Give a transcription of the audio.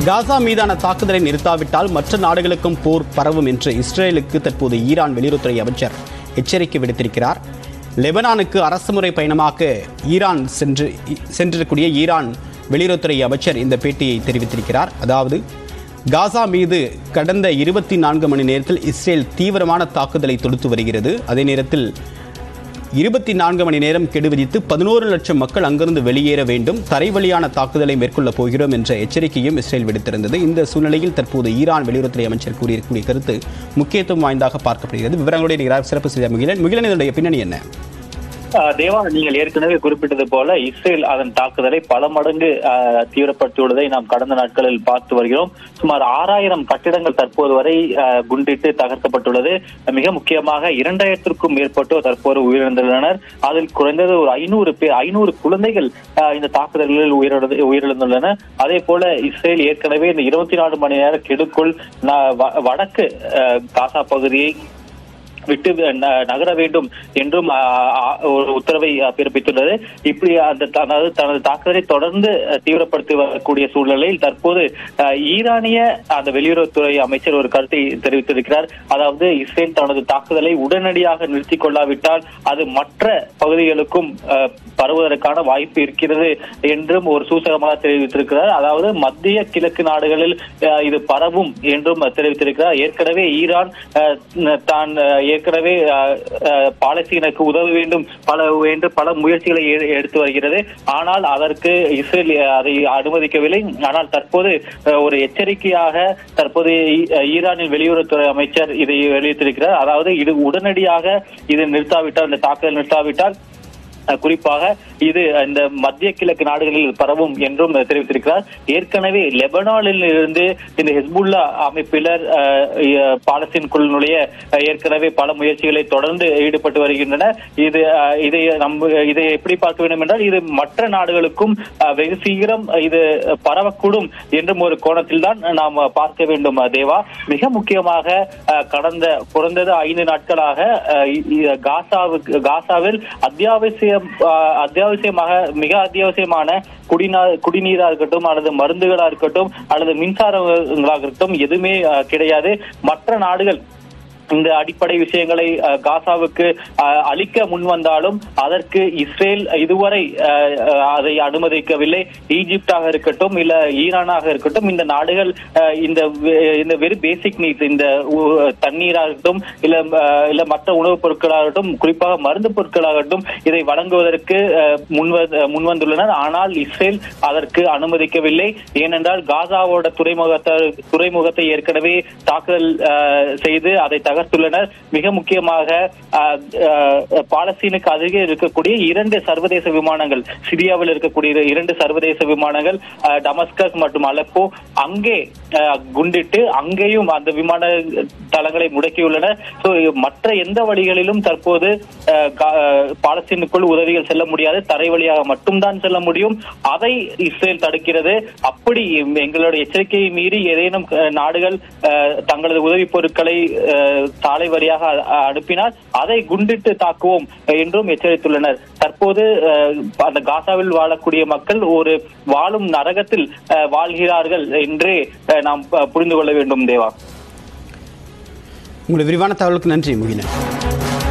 காசா மீதான தாக்குதலை நிறுத்தாவிட்டால் மற்ற நாடுகளுக்கும் போர் பரவும் என்று இஸ்ரேலுக்கு தற்போது ஈரான் வெளியுறவுத்துறை அமைச்சர் எச்சரிக்கை விடுத்திருக்கிறார் லெபனானுக்கு அரசுமுறை பயணமாக ஈரான் சென்று சென்றிருக்கூடிய ஈரான் வெளியுறவுத்துறை அமைச்சர் இந்த பேட்டியை தெரிவித்திருக்கிறார் அதாவது காசா மீது கடந்த இருபத்தி நான்கு மணி நேரத்தில் இஸ்ரேல் தீவிரமான தாக்குதலை தொடுத்து வருகிறது அதே நேரத்தில் இருபத்தி நான்கு மணி நேரம் கெடு விதித்து பதினோரு லட்சம் மக்கள் அங்கிருந்து வெளியேற வேண்டும் தரைவழியான தாக்குதலை மேற்கொள்ளப் போகிறோம் என்ற எச்சரிக்கையும் இஸ்ரேல் விடுத்திருந்தது இந்த சூழ்நிலையில் தற்போது ஈரான் வெளியுறவுத்துறை அமைச்சர் கூறியிருக்கக்கூடிய கருத்து முக்கியத்துவம் வாய்ந்ததாக பார்க்கப்படுகிறது விவரங்களுடைய நிகழ்ச்சி சிறப்பு செய்த முகிலன் முகிலன் இதனுடைய பின்னணி என்ன ஆஹ் தேவா நீங்கள் ஏற்கனவே குறிப்பிட்டது போல இஸ்ரேல் அதன் தாக்குதலை பல மடங்கு ஆஹ், தீவிரப்படுத்தியுள்ளதை நாம் கடந்த நாட்களில் பார்த்து வருகிறோம் சுமார் ஆறாயிரம் கட்டிடங்கள் தற்போது வரை ஆஹ், குண்டிட்டு தகர்க்கப்பட்டுள்ளது மிக முக்கியமாக இரண்டாயிரத்திற்கும் மேற்பட்டோர் தற்போது உயிரிழந்துள்ளனர் அதில் குறைந்தது ஒரு ஐநூறு பேர் ஐநூறு குழந்தைகள் ஆஹ், இந்த தாக்குதல்களில் உயிரிழந்து உயிரிழந்துள்ளனர் அதே போல இஸ்ரேல் ஏற்கனவே இந்த இருபத்தி நாலு மணி நேர கெடுக்குள் ந- வ- வடக்கு ஆஹ், காசா பகுதியை விட்டு ந- நகர வேண்டும் என்றும் ஆ, ஆ, ஒரு உத்தரவை ஆ, பிறப்பித்துள்ளது இப்படி அந்த த- அதாவது தனது தாக்குதலை தொடர்ந்து அ, தீவிரப்படுத்தி வரக்கூடிய சூழ்நிலையில் தற்போது ஆ, ஈரானிய அந்த வெளியுறவுத்துறை அமைச்சர் ஒரு கருத்தை தெரிவித்திருக்கிறார் அதாவது இஸ்ரேல் தனது தாக்குதலை உடனடியாக நிறுத்திக் கொள்ளாவிட்டால் அது மற்ற பகுதிகளுக்கும் ஆ, பரவுவதற்கான வாய்ப்பு இருக்கிறது என்றும் ஒரு சூசகமாக தெரிவித்திருக்கிறார் அதாவது மத்திய கிழக்கு நாடுகளில் ஆ, இது பரவும் என்றும் தெரிவித்திருக்கிறார் ஏற்கனவே ஈரான் ஆ, தான் ஆ, ஏற்கனவே ஆ, ஆ, பாலஸ்தீனுக்கு உதவ வேண்டும் பல என்று பல முயற்சிகளை எ- எடுத்து வருகிறது ஆனால் அதற்கு இஸ்ரேல் அதை அனுமதிக்கவில்லை ஆனால் தற்போது ஆ, ஒரு எச்சரிக்கையாக தற்போது ஈ- ஈரானின் வெளியுறவுத்துறை அமைச்சர் இதை வெளியிட்டிருக்கிறார் அதாவது இது உடனடியாக இது நிறுத்தாவிட்டால் இந்த தாக்குதல் நிறுத்தாவிட்டால் அஹ் குறிப்பாக இது இந்த மத்திய கிழக்கு நாடுகளில் பரவும் என்றும் தெரிவித்திருக்கிறார் ஏற்கனவே லெபனானில் இருந்து இந்த ஹெஸ்புல்லா அமைப்பினர் அஹ், அஹ், பாலஸ்தீனுக்குள் நுழைய அஹ், ஏற்கனவே பல முயற்சிகளை தொடர்ந்து ஈடுபட்டு வருகின்றனர் இது அஹ், இதை நம்ம இதை எப்படி பார்க்க வேண்டும் என்றால் இது மற்ற நாடுகளுக்கும் அஹ், வெகு சீக்கிரம் இது பரவக்கூடும் என்றும் ஒரு கோணத்தில் தான் நாம் பார்க்க வேண்டும் அஹ், தேவா மிக முக்கியமாக அஹ், கடந்த குறைந்தது ஐந்து நாட்களாக அஹ், இ- இ- காசாவுக்கு காசாவில் அத்தியாவசியம் அஹ், அத்தியாவசியமாக மிக அத்தியாவசியமான குடிநா குடிநீரா இருக்கட்டும் அல்லது மருந்துகளா இருக்கட்டும் அல்லது மின்சாரங்களாக இருக்கட்டும் எதுவுமே அஹ், கிடையாது மற்ற நாடுகள் இந்த அடிப்படை விஷயங்களை அஹ், காசாவுக்கு அஹ், அளிக்க முன் வந்தாலும் அதற்கு இஸ்ரேல் இதுவரை அஹ், அஹ், அதை அனுமதிக்கவில்லை ஈஜிப்டாக இருக்கட்டும் இல்ல ஈரானாக இருக்கட்டும் இந்த நாடுகள் அஹ், இந்த வெ- இந்த வெறும் பேசிக் நீட்ஸ் இந்த உ- தண்ணீராகட்டும் இல்ல அஹ், இல்ல மற்ற உணவுப் பொருட்களாகட்டும் குறிப்பாக மருந்து பொருட்களாகட்டும் இதை வழங்குவதற்கு அஹ், முன்வ- முன்வந்துள்ளனர் ஆனால் இஸ்ரேல் அதற்கு அனுமதிக்கவில்லை ஏனென்றால் காசாவோட துறைமுகத்தை துறைமுகத்தை ஏற்கனவே தாக்குதல் அஹ், செய்து அதை தகர்த்துள்ளனர் மிக முக்கியமாக அஹ், அஹ், பாலஸ்தீனுக்கு அருகே இருக்கக்கூடிய இரண்டு சர்வதேச விமானங்கள் சிரியாவில் இருக்கக்கூடிய இரண்டு சர்வதேச விமானங்கள் அஹ், டமஸ்கஸ் மற்றும் அலப்போ அங்கே அஹ், குண்டிட்டு அங்கேயும் அந்த விமான தளங்களை முடக்கியுள்ளனர் So, மற்ற எந்த வழிகளிலும் தற்போது அஹ், கா- அஹ், பாலஸ்தீனுக்குள் உதவிகள் செல்ல முடியாது தரை வழியாக மட்டும்தான் செல்ல முடியும் அதை இஸ்ரேல் தடுக்கிறது அப்படி எங்களுடைய எச்சரிக்கையை மீறி ஏதேனும் அஹ், நாடுகள் அஹ், தங்களது உதவிப் பொருட்களை அஹ், சாலை வழியாக அ- அனுப்பினால் அதை குண்டிட்டு தாக்குவோம் என்றும் எச்சரித்துள்ளனர் தற்போது அஹ், அந்த காசாவில் வாழக்கூடிய மக்கள் ஒரு வாழும் நரகத்தில் அஹ், வாழ்கிறார்கள் என்று அஹ், நாம் அஹ், புரிந்து கொள்ள வேண்டும் தேவா உங்களுடைய விரிவான தகவலுக்கு நன்றி முகிலன்